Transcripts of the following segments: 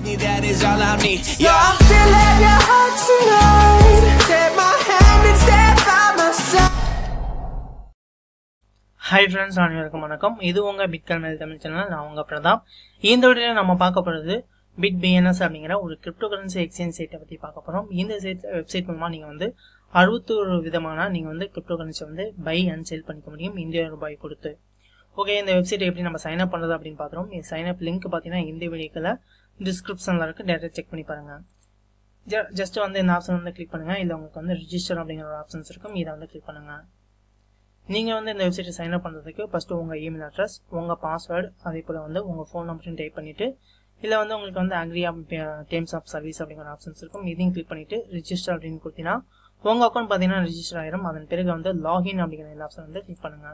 me, that is all I need. Yeah, I'm still at your heart tonight. Take my hand and stand by my side. Hi friends அனைவருக்கும் வணக்கம் இது உங்கள் bitcoin மேல் Tamil channel நான் உங்கள் பிரதாப் இந்த வீடியோவில் நம்ம பார்க்க போகிறது பிட் பிஎன்எஸ் அப்படிங்கிற ஒரு கிரிப்டோ கரன்சி எக்ஸ்சேஞ்ச் சைட்டை பற்றி பார்க்க போகிறோம் இந்த சைட் வெப்சைட் மூலமாக நீங்கள் வந்து அறுபத்தோரு விதமான நீங்கள் வந்து கிரிப்டோ கரன்சி வந்து பை அண்ட் செல் பண்ணிக்க முடியும் இந்திய ரூபாய் கொடுத்து ஓகே இந்த வெப்சைட் எப்படி நம்ம சைன் அப் பண்ணுறது அப்படின்னு பார்க்குறோம் இந்த சைன் அப் லிங்க் பார்த்தீங்கன்னா இந்த வீடியோக்கில் டிஸ்கிரிப்ஷனில் இருக்குது டேரெக்டாக செக் பண்ணி பாருங்கள் ஜஸ்ட் வந்து இந்த ஆப்ஷன் வந்து கிளிக் பண்ணுங்கள் இல்லை உங்களுக்கு வந்து ரிஜிஸ்டர் அப்படிங்கிற ஒரு ஆப்ஷன்ஸ் இருக்கும் இதை வந்து கிளிக் பண்ணுங்கள் நீங்கள் வந்து இந்த வெப்சைட்டை சைன் அப் பண்ணுறதுக்கு ஃபஸ்ட்டு உங்கள் இமெயில் அட்ரஸ் உங்கள் பாஸ்வேர்டு அதே போல் வந்து உங்கள் ஃபோன் நம்பரையும் டைப் பண்ணிவிட்டு இல்லை வந்து உங்களுக்கு வந்து agree of terms of service அப்படிங்கிற ஆப்ஷன்ஸ் இருக்கும் இதையும் கிளிக் பண்ணிவிட்டு ரிஜிஸ்டர் அப்படின்னு கொடுத்தீங்கன்னா உங்கள் அக்கௌண்ட் பார்த்தீங்கன்னா ரிஜிஸ்டர் ஆயிரும் அதன் பிறகு வந்து லாகின் அப்படிங்கிற இந்த ஆப்ஷன் வந்து கிளிக் பண்ணுங்கள்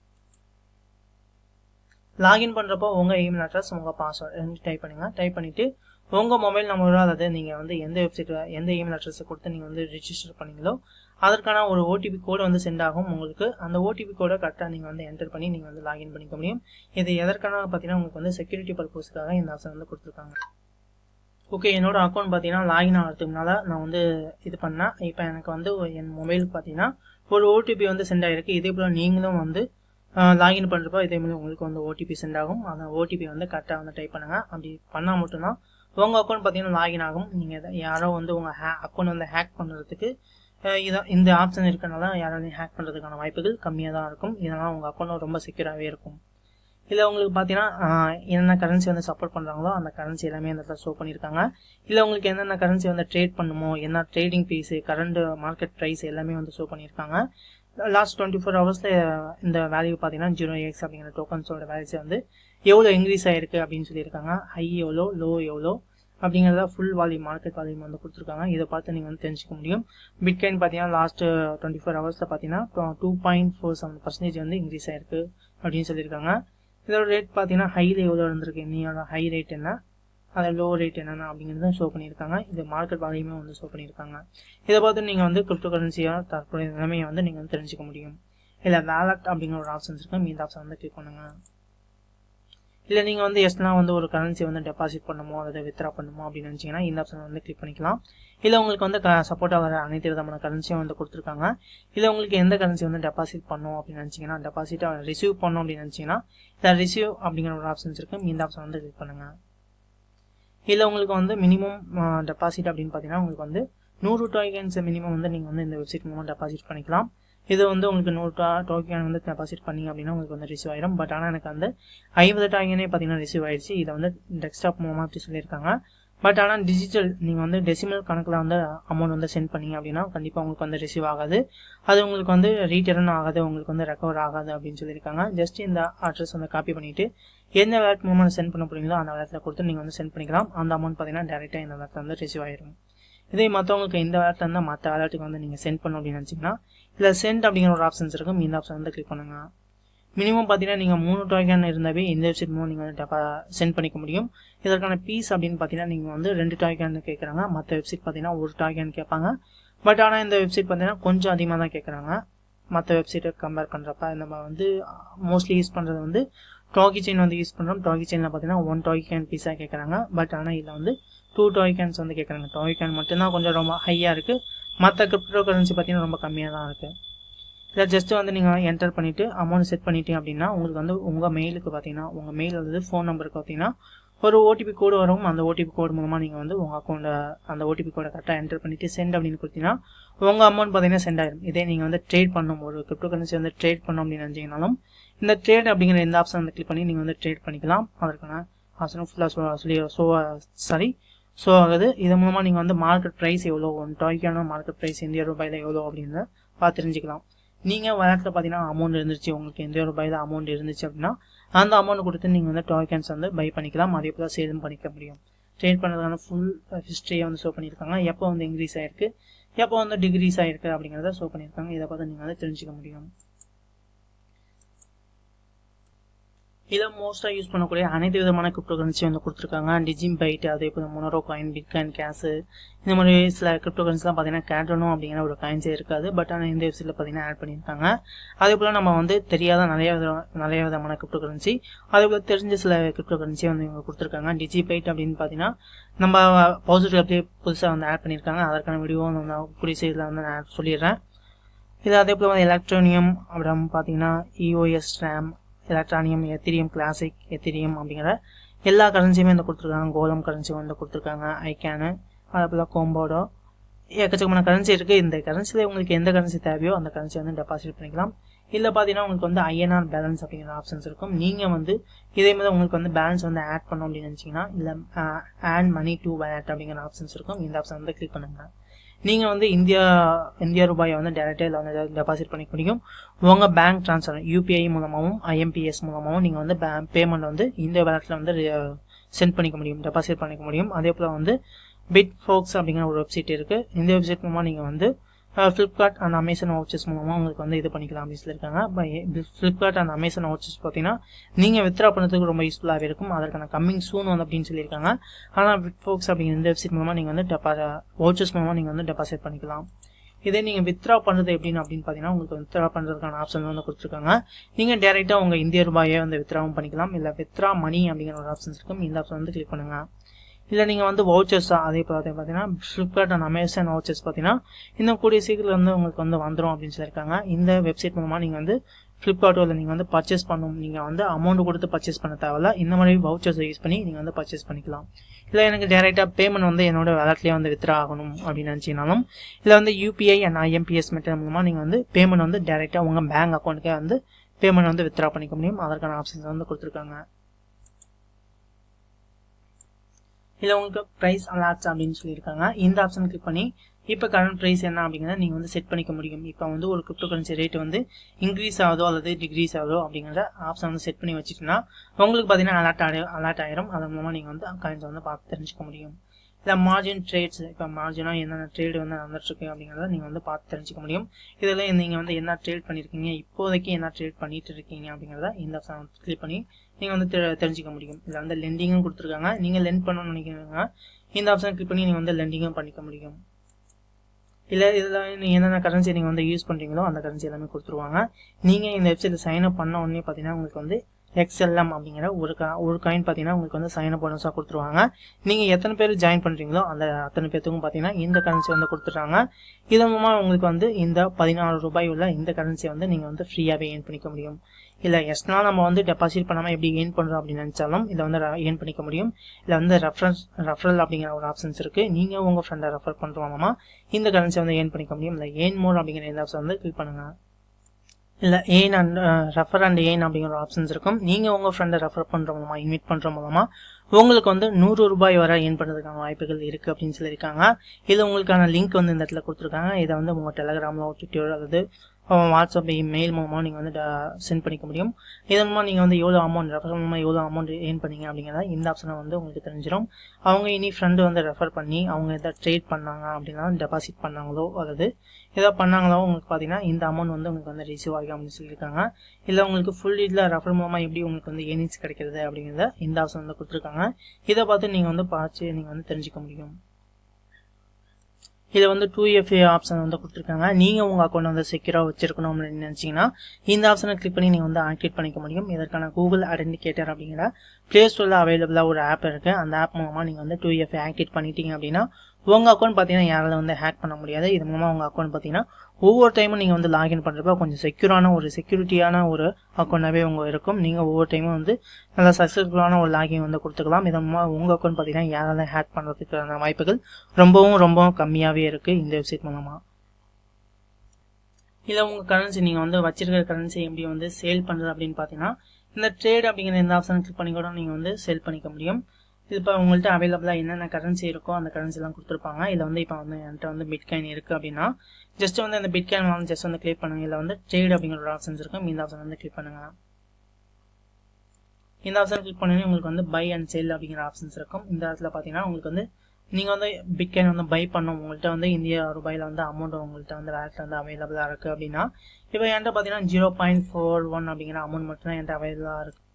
லாகின் பண்ணுறப்போ உங்கள் இமெயில் அட்ரஸ் உங்கள் பாஸ்வேர்டு ரெண்டு டைப் பண்ணுங்கள் டைப் பண்ணிவிட்டு உங்கள் மொபைல் நம்பரோ அதாவது நீங்கள் வந்து எந்த வெப்சைட் எந்த இமெயில் அட்ரஸை கொடுத்து நீங்கள் வந்து ரிஜிஸ்டர் பண்ணீங்களோ அதற்கான ஒரு ஓடிபி கோடு வந்து சென்ட் ஆகும் உங்களுக்கு அந்த ஓடிபி கோடை கரெக்டாக நீங்கள் வந்து என்டர் பண்ணி நீங்கள் வந்து லாகின் பண்ணிக்க முடியும் இது எதற்கான பார்த்தீங்கன்னா உங்களுக்கு வந்து செக்யூரிட்டி பர்பஸ்க்காக இந்த ஆப்ஷன் வந்து கொடுத்துருக்காங்க ஓகே என்னோட அக்கௌண்ட் பார்த்தீங்கன்னா லாகின் ஆகிறதுக்கு முன்னால் நான் வந்து இது பண்ணேன் இப்போ எனக்கு வந்து என் மொபைலுக்கு பார்த்தீங்கன்னா ஒரு ஓடிபி வந்து சென்ட் ஆகிருக்கு இதே போல் நீங்களும் வந்து லாகின் பண்ணுறப்போ இதே மாதிரி உங்களுக்கு வந்து ஓடிபி சென்ட் ஆகும் அந்த ஓடிபி வந்து கரெக்டாக வந்து டைப் பண்ணுங்கள் அப்படி பண்ணால் மட்டும்தான் உங்கள் அக்கௌண்ட் பார்த்தீங்கன்னா லாகின் ஆகும் நீங்கள் யாரோ வந்து உங்கள் ஹே அக்கௌண்ட் வந்து ஹேக் பண்ணுறதுக்கு இதான் இந்த ஆப்ஷன் இருக்கனால யாராலையும் ஹேக் பண்ணுறதுக்கான வாய்ப்புகள் கம்மியாக தான் இருக்கும் இதனால் உங்கள் அக்கௌண்ட் ரொம்ப செக்யூராகவே இருக்கும் இல்லை உங்களுக்கு பார்த்தீங்கன்னா என்னென்ன கரன்சி வந்து சப்போர்ட் பண்ணுறாங்களோ அந்த கரன்சி எல்லாமே இந்த இடத்துல ஷோ பண்ணியிருக்காங்க இல்லை உங்களுக்கு என்னென்ன கரன்சி வந்து ட்ரேட் பண்ணுமோ என்ன trading fees current market price எல்லாமே வந்து ஷோ பண்ணியிருக்காங்க லாஸ்ட் டுவெண்ட்டி ஃபோர் ஹவர்ஸில் இந்த வேல்யூ பார்த்தீங்கன்னா ஜீரோ எக்ஸ் அப்படிங்கிற டோக்கன்ஸோட வேல்யூஸ் வந்து எவ்வளோ இன்க்ரீஸ் ஆகிருக்கு அப்படின்னு சொல்லியிருக்காங்க ஹை எவ்வளோ லோ எவ்வளோ அப்படிங்கிறத ஃபுல் வால்யூம் மார்க்கெட் வால்யூம் வந்து கொடுத்துருக்காங்க இதை பார்த்து நீங்கள் வந்து தெரிஞ்சுக்க முடியும் பிட்கைன் பார்த்தீங்கன்னா லாஸ்ட் டுவெண்ட்டி ஃபோர் ஹவர்ஸில் பார்த்தீங்கன்னா two point four seven percentage வந்து இன்க்ரீஸ் ஆயிருக்கு அப்படின்னு சொல்லியிருக்காங்க இதோட ரேட் பார்த்தீங்கன்னா ஹையில் எவ்வளோ இருந்திருக்கு இன்னையோட ஹை ரேட் என்ன அதோட லோ ரேட் என்னென்ன அப்படிங்கிறத ஷோ பண்ணியிருக்காங்க இது மார்க்கெட் வால்யூமே வந்து ஷோ பண்ணியிருக்காங்க இதை பார்த்து நீங்கள் வந்து கிரிப்டோ கரன்சியாக தற்போதைய நிலைமையை வந்து நீங்கள் வந்து தெரிஞ்சுக்க முடியும் இல்லை வேலட் அப்படிங்கிற ஒரு ஆப்ஷன்ஸ் இருக்கும் இந்த ஆப்ஷன் வந்து கிளிக் பண்ணுங்கள் இல்லை நீங்கள் வந்து எஸ்னா வந்து ஒரு கரன்சி வந்து டெபாசிட் பண்ணுமோ அதை வித்ரா பண்ணுமோ அப்படின்னு நினச்சிங்கன்னா இந்த ஆப்ஷன் வந்து கிளிக் பண்ணிக்கலாம் இல்லை உங்களுக்கு வந்து சப்போர்ட் ஆகிற அனைத்து விதமான கரன்சியும் வந்து கொடுத்துருக்காங்க இல்லை உங்களுக்கு எந்த கரன்சி வந்து டெபாசிட் பண்ணும் அப்படின்னு நினச்சிங்கன்னா டெபாசிட்டாக ரிசீவ் பண்ணோம் அப்படின்னு நினச்சிங்கன்னா இல்லை ரிசீவ் அப்படிங்கிற ஒரு ஆப்ஷன்ஸ் இருக்கும் இந்த ஆப்ஷன் வந்து கிளிக் பண்ணுங்கள் இல்லை உங்களுக்கு வந்து மினிமம் டெபாசிட் அப்படின்னு பார்த்தீங்கன்னா உங்களுக்கு வந்து நூறு டோக்கன்ஸ் மினிமம் வந்து நீங்கள் வந்து இந்த வெப்சைட் மூலமாக டெபாசிட் பண்ணிக்கலாம் இது வந்து உங்களுக்கு நூறு டா டோக்கன் வந்து டெபாசிட் பண்ணிங்க அப்படின்னா உங்களுக்கு வந்து ரிசீவ் ஆயிரும் பட் ஆனால் எனக்கு வந்து ஐம்பது டோக்கனே பார்த்தீங்கன்னா ரிசீவ் ஆயிடுச்சு இதை வந்து டெஸ்க்டாப் மூலமாக அப்படி சொல்லியிருக்காங்க பட் ஆனால் டிஜிட்டல் நீங்கள் வந்து டெசிமல் கணக்கில் வந்து அமௌண்ட் வந்து சென்ட் பண்ணீங்க அப்படின்னா கண்டிப்பாக உங்களுக்கு வந்து ரிசீவ் ஆகாது அது உங்களுக்கு வந்து ரீட்டர்ன் ஆகாது உங்களுக்கு வந்து ரெக்கவர் ஆகாது அப்படின்னு சொல்லியிருக்காங்க ஜஸ்ட் இந்த அட்ரஸ் வந்து காப்பி பண்ணிவிட்டு எந்த வேலட் மூலமாக சென்ட் பண்ண போறீங்களோ அந்த வேலத்தில் கொடுத்து நீங்கள் வந்து சென்ட் பண்ணிக்கலாம் அந்த அமௌண்ட் பார்த்தீங்கன்னா டேரெக்டாக இந்த வேலத்தில் வந்து ரிசீவ் ஆயிரும் இதே மற்றவங்களுக்கு இந்த வேலட்டில் இருந்தால் மற்ற வேலட்டுக்கு வந்து நீங்கள் சென்ட் பண்ணணும் அப்படின்னு நினச்சிங்கன்னா இல்லை சென்ட் அப்படிங்கிற ஒரு ஆப்ஷன்ஸ் இருக்கும் இந்த ஆப்ஷன் வந்து கிளிக் பண்ணுங்க மினிமம் பார்த்தீங்கன்னா நீங்கள் மூணு டோக்கன் இருந்தாவே இந்த வெப்சைட் மூலம் நீங்கள் வந்து டெபா சென்ட் பண்ணிக்க முடியும் இதற்கான பீஸ் அப்படின்னு பார்த்தீங்கன்னா நீங்கள் வந்து ரெண்டு டோக்கன் கேட்குறாங்க மற்ற வெப்சைட் பார்த்தீங்கன்னா ஒரு டோக்கன் கேட்பாங்க பட் ஆனால் இந்த வெப்சைட் பார்த்தீங்கன்னா கொஞ்சம் அதிகமாக தான் கேட்குறாங்க மற்ற வெப்சைட்டை கம்பேர் பண்ணுறப்ப நம்ம வந்து மோஸ்ட்லி யூஸ் பண்ணுறது வந்து டாகி செயின் வந்து யூஸ் பண்ணுறோம் டாகி செயினில் பார்த்தீங்கன்னா ஒன் டாகி கேன் பீஸாக கேட்குறாங்க பட் ஆனால் இதில் வந்து டூ டாகி கேன்ஸ் வந்து கேட்குறாங்க டாகி கேன் மட்டும்தான் கொஞ்சம் ரொம்ப ஹையாக இருக்குது மற்ற கிரிப்டோ கரன்சி பார்த்தீங்கன்னா ரொம்ப கம்மியாக தான் இருக்குது இதை ஜஸ்ட் வந்து நீங்கள் என்டர் பண்ணிவிட்டு அமௌண்ட் செட் பண்ணிட்டீங்க அப்படின்னா உங்களுக்கு வந்து உங்கள் மெயிலுக்கு பார்த்தீங்கன்னா உங்கள் மெயில் வந்து ஃபோன் நம்பருக்கு பார்த்தீங்கன்னா ஒரு ஓடிபி கோடு வரும் அந்த ஓடிபி கோடு மூலமாக நீங்கள் வந்து உங்கள் அக்கௌண்ட்டை அந்த ஓடிபி கோடை கரெக்டாக என்டர் பண்ணிவிட்டு சென்ட் அப்படின்னு கொடுத்தீங்கன்னா உங்கள் அமௌண்ட் பார்த்தீங்கன்னா சென்ட் ஆயிடும் இதே நீங்கள் வந்து ட்ரேட் பண்ணணும் ஒரு கிரிப்டோ கரன்சி வந்து ட்ரேட் பண்ணணும் அப்படின்னு நினச்சிங்கனாலும் இந்த ட்ரேட் அப்படிங்கிற இந்த ஆப்ஷன் வந்து கிளிக் பண்ணி நீங்கள் வந்து ட்ரேட் பண்ணிக்கலாம் அதற்கான ஆப்ஷனும் ஃபுல்லாக சொல்லி ஷோ சாரி ஷோ ஆகுது இது மூலமாக நீங்கள் வந்து மார்க்கெட் ப்ரைஸ் எவ்வளோ ஒன் டாய்க்கான மார்க்கெட் ப்ரைஸ் இந்திய ரூபாயில் எவ்வளோ அப்படின்னு பார்த்து தெரிஞ்சுக்கலாம் நீங்கள் விளையாட்டில் பார்த்தீங்கன்னா அமௌண்ட் இருந்துச்சு உங்களுக்கு எந்த ரூபாயில் அமௌண்ட் இருந்துச்சு அப்படின்னா அந்த அமௌண்ட் கொடுத்து நீங்கள் வந்து டாய்கன்ஸ் வந்து பை பண்ணிக்கலாம் அதே போல் சேலும் பண்ணிக்க முடியும் ட்ரேட் பண்ணுறதுக்கான ஃபுல் ஹிஸ்ட்ரியை வந்து ஷோ பண்ணியிருக்காங்க எப்போ வந்து இன்க்ரீஸ் ஆயிருக்கு எப்போ வந்து டிகிரீஸ் ஆயிருக்கு அப்படிங்கிறத ஷோ பண்ணியிருக்காங்க இதை பார்த்து நீங்கள் வந்து தெரிஞ்சுக்க முடியும் இதில் மோஸ்ட்டாக யூஸ் பண்ணக்கூடிய அனைத்து விதமான கிரிப்டோ கரன்சி வந்து கொடுத்துருக்காங்க டிஜிம் பைட் அதே போல் மொனரோ காயின் பிட்காயின் கேஸு இந்த மாதிரி சில கிரிப்டோ கரன்சிலாம் பார்த்தீங்கன்னா கேட்டனும் அப்படிங்கிற ஒரு காயின்ஸே இருக்காது பட் ஆனால் இந்த வெப்சைட்டில் பார்த்தீங்கன்னா ஆட் பண்ணியிருக்காங்க அதே போல் நம்ம வந்து தெரியாத நிறைய வித நிறைய விதமான கிரிப்டோ கரன்சி அதே போல் தெரிஞ்ச சில கிரிப்டோ கரன்சி வந்து இவங்க கொடுத்துருக்காங்க டிஜி பைட் அப்படின்னு பார்த்தீங்கன்னா நம்ம பாசிட்டிவ் அப்படியே புதுசாக வந்து ஆட் பண்ணியிருக்காங்க அதற்கான வீடியோவும் வந்து நான் கூடிய சைடில் வந்து நான் சொல்லிடுறேன் இது அதே போல் வந்து எலக்ட்ரானியம் அப்புறம் பார்த்தீங்கன்னா இஓஎஸ் ரேம் எலக்ட்ரானியம் எத்திரியம் கிளாசிக் எத்திரியம் அப்படிங்கிற எல்லா கரன்சியுமே வந்து கொடுத்துருக்காங்க கோலம் கரன்சி வந்து கொடுத்துருக்காங்க ஐகேனு அதே போல் கோம்போடோ எக்கச்சக்கமான கரன்சி இருக்குது இந்த கரன்சியில் உங்களுக்கு எந்த கரன்சி தேவையோ அந்த கரன்சி வந்து டெபாசிட் பண்ணிக்கலாம் இல்லை பார்த்தீங்கன்னா உங்களுக்கு வந்து ஐஎன்ஆர் பேலன்ஸ் அப்படிங்கிற ஆப்ஷன்ஸ் இருக்கும் நீங்கள் வந்து இதே மாதிரி உங்களுக்கு வந்து பேலன்ஸ் வந்து ஆட் பண்ணோம் அப்படின்னு நினச்சிங்கன்னா இல்லை ஆட் மணி டு வேலட் அப்படிங்கிற ஆப்ஷன்ஸ் இருக்கும் இந்த ஆப்ஷன் வந்து கிளிக் பண்ணுங்கள் நீங்கள் வந்து இந்தியா இந்தியா ரூபாயை வந்து டேரெக்டாக இதில் வந்து டெபாசிட் பண்ணிக்க முடியும் உங்கள் பேங்க் ட்ரான்ஸ்ஃபர் யூபிஐ மூலமாகவும் ஐஎம்பிஎஸ் மூலமாகவும் நீங்கள் வந்து பேமெண்ட் வந்து இந்த வேலட்டில் வந்து சென்ட் பண்ணிக்க முடியும் டெபாசிட் பண்ணிக்க முடியும் அதே போல் வந்து பிட் ஃபோக்ஸ் அப்படிங்கிற ஒரு வெப்சைட் இருக்குது இந்த வெப்சைட் மூலமாக நீங்கள் வந்து ஃப்ளிப்கார்ட் அண்ட் அமேசான் வவுச்சர்ஸ் மூலமாக உங்களுக்கு வந்து இது பண்ணிக்கலாம் அப்படின்னு சொல்லியிருக்காங்க ஃப்ளிப்கார்ட் அண்ட் அமேசான் வவுச்சர்ஸ் பார்த்தீங்கன்னா நீங்கள் வித்ரா பண்ணுறதுக்கு ரொம்ப யூஸ்ஃபுல்லாகவே இருக்கும் அதற்கான கம்மிங் சூன் வந்து அப்படின்னு சொல்லியிருக்காங்க ஆனால் பிட் ஃபோக்ஸ் அப்படிங்கிற இந்த வெப்சைட் மூலமாக நீங்கள் வந்து டெபா வவுச்சர்ஸ் மூலமாக நீங்கள் வந்து டெபாசிட் பண்ணிக்கலாம் இதே நீங்கள் வித்ரா பண்ணுறது எப்படின்னு அப்படின்னு பார்த்தீங்கன்னா உங்களுக்கு வித்ரா பண்ணுறதுக்கான ஆப்ஷன் வந்து கொடுத்துருக்காங்க நீங்கள் டேரெக்டாக உங்கள் இந்திய ரூபாயை வந்து வித்ராவும் பண்ணிக்கலாம் இல்லை வித்ரா மணி அப்படிங்கிற ஒரு ஆப்ஷன்ஸ் இருக்கும் இந்த ஆப்ஷன் வந்து கிளிக் பண்ணுங்கள் இல்லை நீங்கள் வந்து வவுச்சர்ஸ் அதே பார்த்து பார்த்தீங்கன்னா ஃப்ளிப்கார்ட் அண்ட் அமேசான் வவுச்சர்ஸ் பார்த்தீங்கன்னா இன்னும் கூடிய சீக்கிரம் வந்து உங்களுக்கு வந்து வந்துடும் அப்படின்னு சொல்லியிருக்காங்க இந்த வெப்சைட் மூலமாக நீங்கள் வந்து ஃப்ளிப்கார்ட்டோ இல்லை நீங்கள் வந்து பர்ச்சேஸ் பண்ணும் நீங்கள் வந்து அமௌண்ட் கொடுத்து பர்ச்சேஸ் பண்ண தேவையில்ல இந்த மாதிரி வவுச்சர்ஸை யூஸ் பண்ணி நீங்கள் வந்து பர்ச்சேஸ் பண்ணிக்கலாம் இல்லை எனக்கு டேரெக்டாக பேமெண்ட் வந்து என்னோட வேலட்லேயே வந்து வித்ரா ஆகணும் அப்படின்னு நினச்சினாலும் இல்லை வந்து யூபிஐ அண்ட் ஐஎம்பிஎஸ் மெத்தட் மூலமாக நீங்கள் வந்து பேமெண்ட் வந்து டேரெக்டாக உங்கள் பேங்க் அக்கௌண்ட்டுக்கே வந்து பேமெண்ட் வந்து வித்ரா பண்ணிக்க முடியும் அதற்கான ஆப்ஷன்ஸ் வந்து கொடுத்துருக்காங்க இல்லை உங்களுக்கு ப்ரைஸ் அலாட்ஸ் அப்படின்னு சொல்லியிருக்காங்க இந்த ஆப்ஷன் கிளிக் பண்ணி இப்போ கரண்ட் ப்ரைஸ் என்ன அப்படிங்கிறத நீங்கள் வந்து செட் பண்ணிக்க முடியும் இப்போ வந்து ஒரு கிரிப்டோ கரன்சி ரேட் வந்து இன்க்ரீஸ் ஆகுதோ அல்லது டிக்ரீஸ் ஆகுதோ அப்படிங்கிற ஆப்ஷன் வந்து செட் பண்ணி வச்சுட்டுனா உங்களுக்கு பார்த்தீங்கன்னா அலர்ட் ஆகி அலர்ட் ஆயிரும் அதன் மூலமாக நீங்கள் வந்து காயின்ஸ் வந்து பார்த்து தெரிஞ்சுக்க முடியும் இல்லை மார்ஜின் ட்ரேட்ஸ் இப்போ மார்ஜினாக என்னென்ன ட்ரேடு வந்து நடந்துட்டுருக்கு அப்படிங்கிறத நீங்கள் வந்து பார்த்து தெரிஞ்சுக்க முடியும் இதில் நீங்கள் வந்து என்ன ட்ரேட் பண்ணியிருக்கீங்க இப்போதைக்கு என்ன ட்ரேட் பண்ணிட்டு இருக்கீங்க அப்படிங்கிறத இந்த ஆப்ஷன் கிளிக் பண்ணி நீங்கள் வந்து தெரிஞ்சிக்க முடியும் இதில் வந்து லெண்டிங்கும் கொடுத்துருக்காங்க நீங்கள் லெண்ட் பண்ணணும்னு நினைக்கிறீங்க இந்த ஆப்ஷன் கிளிக் பண்ணி நீங்கள் வந்து லெண்டிங்கும் பண்ணிக்க முடியும் இல்லை இதில் நீங்கள் என்னென்ன கரன்சி நீங்கள் வந்து யூஸ் பண்ணுறீங்களோ அந்த கரன்சி எல்லாமே கொடுத்துருவாங்க நீங்கள் இந்த வெப்சைட்டில் சைன் அப் பண்ண உடனே பார்த்தீங்கன்னா உங்களுக்கு வந்து எக்ஸ்எல்எம் அப்படிங்கிற ஒரு கா ஒரு காயின் பார்த்தீங்கன்னா உங்களுக்கு வந்து சைன் அப் போனஸாக கொடுத்துருவாங்க நீங்கள் எத்தனை பேர் ஜாயின் பண்ணுறீங்களோ அந்த அத்தனை பேர்த்துக்கும் பார்த்தீங்கன்னா இந்த கரன்சி வந்து கொடுத்துட்றாங்க இதன் மூலமாக உங்களுக்கு வந்து இந்த பதினாறு ரூபாய் உள்ள இந்த கரன்சியை வந்து நீங்கள் வந்து ஃப்ரீயாகவே ஏர்ன் பண்ணிக்க முடியும் இல்லை எஸ்னா நம்ம வந்து டெபாசிட் பண்ணாமல் எப்படி ஏர்ன் பண்ணுறோம் அப்படின்னு நினச்சாலும் இதை வந்து ஏர்ன் பண்ணிக்க முடியும் இல்லை வந்து ரெஃபரன்ஸ் ரெஃபரல் அப்படிங்கிற ஒரு ஆப்ஷன்ஸ் இருக்குது நீங்கள் உங்கள் ஃப்ரெண்டை ரெஃபர் பண்ணுற மூலமாக இந்த கரன்சியை வந்து ஏர்ன் பண்ணிக்க முடியும் இல்லை ஏன் மோர் அப்படிங்கிற இந்த ஆப்ஷன் வந்து கிளிக் பண்ணுங்கள் இல்லை ஏன் அண்ட் ரெஃபர் அண்ட் ஏன் அப்படிங்கிற ஒரு ஆப்ஷன்ஸ் இருக்கும் நீங்கள் உங்கள் ஃப்ரெண்டை ரெஃபர் பண்ணுற மூலமாக இன்வைட் பண்ணுற மூலமாக உங்களுக்கு வந்து நூறு ரூபாய் வரை ஏர்ன் பண்ணுறதுக்கான வாய்ப்புகள் இருக்குது அப்படின்னு சொல்லியிருக்காங்க இதில் உங்களுக்கான லிங்க் வந்து இந்த இடத்துல கொடுத்துருக்காங்க இதை வந்து உங்கள் டெலகிராமில் ட்விட்டர் அல்லது வாட்ஸ்அப் மெயில் மூலமாக நீங்கள் வந்து சென்ட் பண்ணிக்க முடியும் இதன் மூலமாக நீங்கள் வந்து எவ்வளோ அமௌண்ட் ரெஃபர் மூலமாக எவ்வளோ அமௌண்ட் ஏர்ன் பண்ணீங்க அப்படிங்கிறத இந்த ஆப்ஷனை வந்து உங்களுக்கு தெரிஞ்சிடும் அவங்க இனி ஃப்ரெண்டு வந்து ரெஃபர் பண்ணி அவங்க எதாவது ட்ரேட் பண்ணாங்க அப்படின்னா டெபாசிட் பண்ணாங்களோ அல்லது ஏதோ பண்ணாங்களோ உங்களுக்கு பார்த்தீங்கன்னா இந்த அமௌண்ட் வந்து உங்களுக்கு வந்து ரிசீவ் ஆகும் அப்படின்னு சொல்லியிருக்காங்க இல்லை உங்களுக்கு ஃபுல் இதில் ரெஃபர் மூலமாக எப்படி உங்களுக்கு வந்து ஏர்னிங்ஸ் கிடைக்கிறது அப்படிங்கிறத இந்த ஆப்ஷன் வந்து கொடுத்துருக்காங்க இதை பார்த்து நீங்கள் வந்து பார்த்து நீங்கள் வந்து தெரிஞ்சுக்க முடியும் இதில் வந்து டூ எஃப்ஏ ஆப்ஷன் வந்து கொடுத்துருக்காங்க நீங்கள் உங்கள் அக்கௌண்ட் வந்து செக்யூராக வச்சிருக்கணும் அப்படின்னு நினச்சிங்கன்னா இந்த ஆப்ஷனை கிளிக் பண்ணி நீங்கள் வந்து ஆக்டிவேட் பண்ணிக்க முடியும் இதற்கான கூகுள் ஐடென்டிகேட்டர் அப்படிங்கிற ப்ளே ஸ்டோரில் அவைலபிளாக ஒரு ஆப் இருக்குது அந்த ஆப் மூலமாக நீங்கள் வந்து டூ எஃப்ஏ ஆக்டிவேட் பண்ணிட்டீங்க அப்படின்னா உங்கள் அக்கௌண்ட் பார்த்தீங்கன்னா யாரால வந்து ஹேக் பண்ண முடியாது இது மூலமாக உங்கள் அக்கௌண்ட் பார்த்தீங்கன்னா ஒவ்வொரு டைமும் நீங்கள் வந்து லாகின் பண்ணுறப்ப கொஞ்சம் செக்யூரான ஒரு செக்யூரிட்டியான ஒரு அக்கௌண்ட்டாகவே உங்கள் இருக்கும் நீங்கள் ஒவ்வொரு டைமும் வந்து நல்லா சக்ஸஸ்ஃபுல்லான ஒரு லாகின் வந்து கொடுத்துக்கலாம் இதன் மூலமாக உங்கள் அக்கௌண்ட் பார்த்தீங்கன்னா யாரால ஹேக் பண்ணுறதுக்கான வாய்ப்புகள் ரொம்பவும் ரொம்பவும் கம்மியாகவே இருக்குது இந்த வெப்சைட் மூலமாக இல்லை உங்கள் கரன்சி நீங்கள் வந்து வச்சிருக்கிற கரன்சி எப்படி வந்து சேல் பண்ணுறது அப்படின்னு பார்த்தீங்கன்னா இந்த ட்ரேட் அப்படிங்கிற இந்த ஆப்ஷன் கிளிக் பண்ணி கூட நீங்கள் வந்து சேல் பண்ணிக்க முடியும் இது இப்போ உங்கள்கிட்ட அவைலபிளாக என்னென்ன கரன்சி இருக்கோ அந்த கரன்சிலாம் கொடுத்துருப்பாங்க இதில் வந்து இப்போ வந்து என்கிட்ட வந்து பிட்காயின் இருக்குது அப்படின்னா ஜஸ்ட் வந்து அந்த பிட்காயின் வந்து ஜஸ்ட் வந்து கிளிக் பண்ணுங்க இதில் வந்து ட்ரேட் அப்படிங்கிற ஒரு ஆப்ஷன்ஸ் இருக்கும் இந்த ஆப்ஷன் வந்து கிளிக் பண்ணுங்க இந்த ஆப்ஷன் கிளிக் பண்ணி உங்களுக்கு வந்து பை அண்ட் சேல் அப்படிங்கிற ஆப்ஷன்ஸ் இருக்கும் இந்த இடத்துல பார்த்தீங்கன்னா உங்களுக்கு வந்து நீங்கள் வந்து பிட்காயின் வந்து பை பண்ணணும் உங்கள்கிட்ட வந்து இந்திய ரூபாயில் வந்து அமௌண்ட் உங்கள்கிட்ட வந்து வேலட்டில் வந்து அவைலபிளாக இருக்குது அப்படின்னா இப்போ என்கிட்ட பார்த்தீங்கன்னா ஜீரோ பாயிண்ட் ஃபோர் ஒன் அப்படிங்கிற அமௌண்ட் மட்டும் தான் என்கிட்ட அவைலபிளாக இருக்குது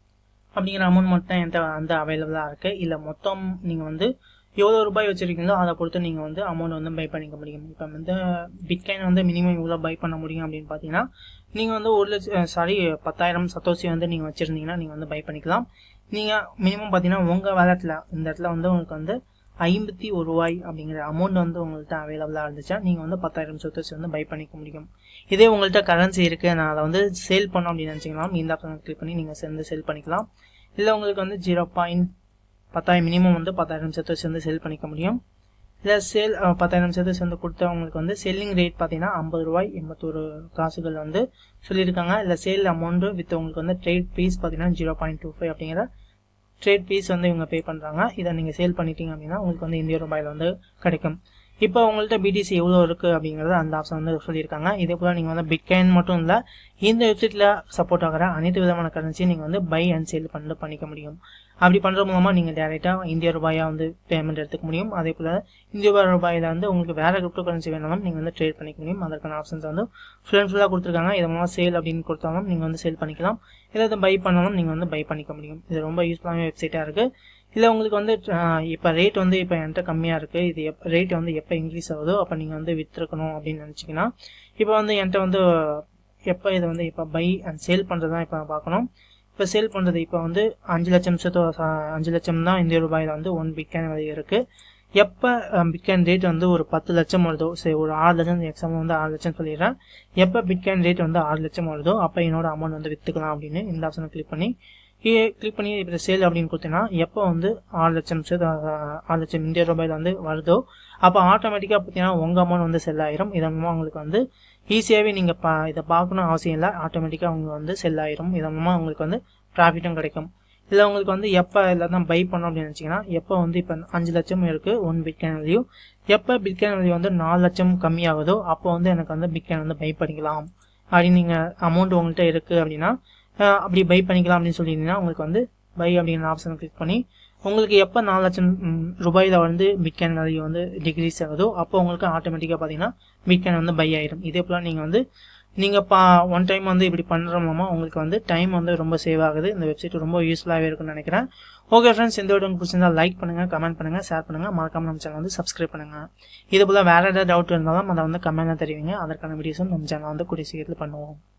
அப்படிங்கிற அமௌண்ட் மட்டும் என்கிட்ட வந்து அவைலபிளாக இருக்குது இல்லை மொத்தம் நீங்கள் வந்து எவ்வளோ ரூபாய் வச்சுருக்கீங்களோ அதை பொறுத்து நீங்கள் வந்து அமௌண்ட் வந்து பை பண்ணிக்க முடியும் இப்போ வந்து பிட்காயின் வந்து மினிமம் இவ்வளோ பை பண்ண முடியும் அப்படின்னு பார்த்தீங்கன்னா நீங்கள் வந்து ஒரு லட்சம் சாரி பத்தாயிரம் சத்தோசி வந்து நீங்கள் வச்சுருந்தீங்கன்னா நீங்கள் வந்து பை பண்ணிக்கலாம் நீங்கள் மினிமம் பார்த்தீங்கன்னா உங்கள் வேலட்டில் இந்த இடத்துல வந்து உங்களுக்கு வந்து ஐம்பத்தி ஒரு ரூபாய் அப்படிங்கிற அமௌண்ட் வந்து உங்கள்கிட்ட அவைலபிளாக இருந்துச்சா நீங்கள் வந்து பத்தாயிரம் சத்தோசி வந்து பை பண்ணிக்க முடியும் இதே உங்கள்கிட்ட கரன்சி இருக்குது நான் அதை வந்து சேல் பண்ணோம் அப்படின்னு நினச்சிங்கன்னா இந்த ஆப்ஷன் கிளிக் பண்ணி நீங்கள் சேர்ந்து சேல் பண்ணிக்கலாம் இல்லை உங்களுக்கு வந்து ஜீரோ பாயிண்ட் பத்தாயிரம் மினிமம் வந்து பத்தாயிரம் சத்தோசி வந்து சேல் பண்ணிக்க முடியும் இல்லை சேல் பத்தாயிரம் சேர்த்து சேர்ந்து கொடுத்தவங்களுக்கு வந்து செல்லிங் ரேட் பார்த்தீங்கன்னா ஐம்பது ரூபாய் எண்பத்தோரு காசுகள் வந்து சொல்லியிருக்காங்க இல்லை சேல் அமௌண்ட்டு வித் உங்களுக்கு வந்து ட்ரேட் ஃபீஸ் பார்த்தீங்கன்னா ஜீரோ பாயிண்ட் டூ ஃபைவ் அப்படிங்கிற ட்ரேட் ஃபீஸ் வந்து இவங்க பே பண்ணுறாங்க இதை நீங்கள் சேல் பண்ணிட்டீங்க அப்படின்னா உங்களுக்கு வந்து இந்திய ரூபாயில் வந்து கிடைக்கும் இப்போ உங்கள்கிட்ட பிடிசி எவ்வளோ இருக்குது அப்படிங்கிறத அந்த ஆப்ஷன் வந்து சொல்லியிருக்காங்க இதே போல் நீங்கள் வந்து பிட்காயின் மட்டும் இல்லை இந்த வெப்சைட்டில் சப்போர்ட் ஆகிற அனைத்து விதமான கரன்சியும் நீங்கள் வந்து பை அண்ட் சேல் பண்ணி பண்ணிக்க முடியும் அப்படி பண்ணுறது மூலமாக நீங்கள் டேரெக்டாக இந்திய ரூபாயாக வந்து பேமெண்ட் எடுத்துக்க முடியும் அதே போல் இந்திய ரூபாயில் வந்து உங்களுக்கு வேறு கிரிப்டோ கரன்சி வேணாலும் நீங்கள் வந்து ட்ரேட் பண்ணிக்க முடியும் அதற்கான ஆப்ஷன்ஸ் வந்து ஃபுல் அண்ட் ஃபுல்லாக கொடுத்துருக்காங்க இது மூலமாக சேல் அப்படின்னு கொடுத்தாலும் நீங்கள் வந்து சேல் பண்ணிக்கலாம் இதை பை பண்ணாலும் நீங்கள் வந்து பை பண்ணிக்க முடியும் இது ரொம்ப யூஸ்ஃபுல்லான வெப்சைட்டாக இருக்குது இல்லை உங்களுக்கு வந்து இப்போ ரேட் வந்து இப்போ என்கிட்ட கம்மியாக இருக்குது இது எப் ரேட் வந்து எப்போ இன்க்ரீஸ் ஆகுதோ அப்போ நீங்கள் வந்து விற்றுக்கணும் அப்படின்னு நினச்சிங்கன்னா இப்போ வந்து என்கிட்ட வந்து எப்போ இதை வந்து இப்போ பை அண்ட் சேல் பண்ணுறது தான் இப்போ பார்க்கணும் இப்போ சேல் பண்ணுறது இப்போ வந்து அஞ்சு லட்சம் சத்தோ அஞ்சு லட்சம் தான் இந்திய ரூபாயில் வந்து ஒன் பிட்காயின் விலை இருக்குது எப்போ பிட்காயின் ரேட் வந்து ஒரு பத்து லட்சம் வருதோ சரி ஒரு ஆறு லட்சம் எக்ஸாம்பிள் வந்து ஆறு லட்சம் சொல்லிடுறேன் எப்போ பிட்காயின் ரேட் வந்து ஆறு லட்சம் வருதோ அப்போ என்னோட அமௌண்ட் வந்து விற்றுக்கலாம் அப்படின்னு இந்த ஆப்ஷனை கிளிக் பண்ணி கிளிக் பண்ணி இப்போ சேல் அப்படின்னு கொடுத்தீங்கன்னா எப்போ வந்து ஆறு லட்சம் ஆறு லட்சம் இந்திய ரூபாயில் வந்து வருதோ அப்போ ஆட்டோமேட்டிக்காக பார்த்தீங்கன்னா உங்கள் அமௌண்ட் வந்து செல் ஆயிரும் இதன் மூலமாக உங்களுக்கு வந்து ஈஸியாகவே நீங்கள் பா இதை பார்க்கணும் அவசியம் இல்லை ஆட்டோமேட்டிக்காக அவங்க வந்து செல் ஆயிரும் இதன் மூலமாக உங்களுக்கு வந்து ப்ராஃபிட்டும் கிடைக்கும் இல்லை உங்களுக்கு வந்து எப்போ எல்லாம் பை பண்ணோம் அப்படின்னு நினச்சிங்கன்னா எப்போ வந்து இப்போ அஞ்சு லட்சம் இருக்குது ஒன் பிட்காயின் வேல்யூ எப்போ பிட்காயின் வேல்யூ வந்து நாலு லட்சம் கம்மியாகுதோ அப்போ வந்து எனக்கு வந்து பிட்காயின் வந்து பை பண்ணிக்கலாம் அப்படின்னு நீங்கள் அமௌண்ட் உங்கள்கிட்ட இருக்குது அப்படின்னா அப்படி பை பண்ணிக்கலாம் அப்படின்னு சொல்லியிருந்தீங்கன்னா உங்களுக்கு வந்து பை அப்படிங்கிற ஆப்ஷனை கிளிக் பண்ணி உங்களுக்கு எப்போ நாலு லட்சம் ரூபாயில் வந்து பிட்காயின் வேல்யூ வந்து டிக்ரீஸ் ஆகுதோ அப்போ உங்களுக்கு ஆட்டோமேட்டிக்காக பார்த்தீங்கன்னா பிட்காயின் வந்து பை ஆயிடும் இதே போல் நீங்கள் வந்து நீங்கள் பா ஒன் டைம் வந்து இப்படி பண்ணுற மூலமாக உங்களுக்கு வந்து டைம் வந்து ரொம்ப சேவ் ஆகுது இந்த வெப்சைட் ரொம்ப யூஸ்ஃபுல்லாகவே இருக்குன்னு நினைக்கிறேன் ஓகே ஃப்ரெண்ட்ஸ் இந்த வீடியோ உங்களுக்கு பிடிச்சிருந்தா லைக் பண்ணுங்கள் கமெண்ட் பண்ணுங்கள் ஷேர் பண்ணுங்கள் மறக்காம நம்ம சேனல் வந்து சப்ஸ்கிரைப் பண்ணுங்கள் இது போல் வேறு ஏதாவது டவுட் இருந்தாலும் அதை வந்து கமெண்ட்டில் தெரிவிங்க அதற்கான வீடியோஸும் நம்ம சேனல் வந்து கூடிய சீக்கிரத்தில் பண்ணுவோம்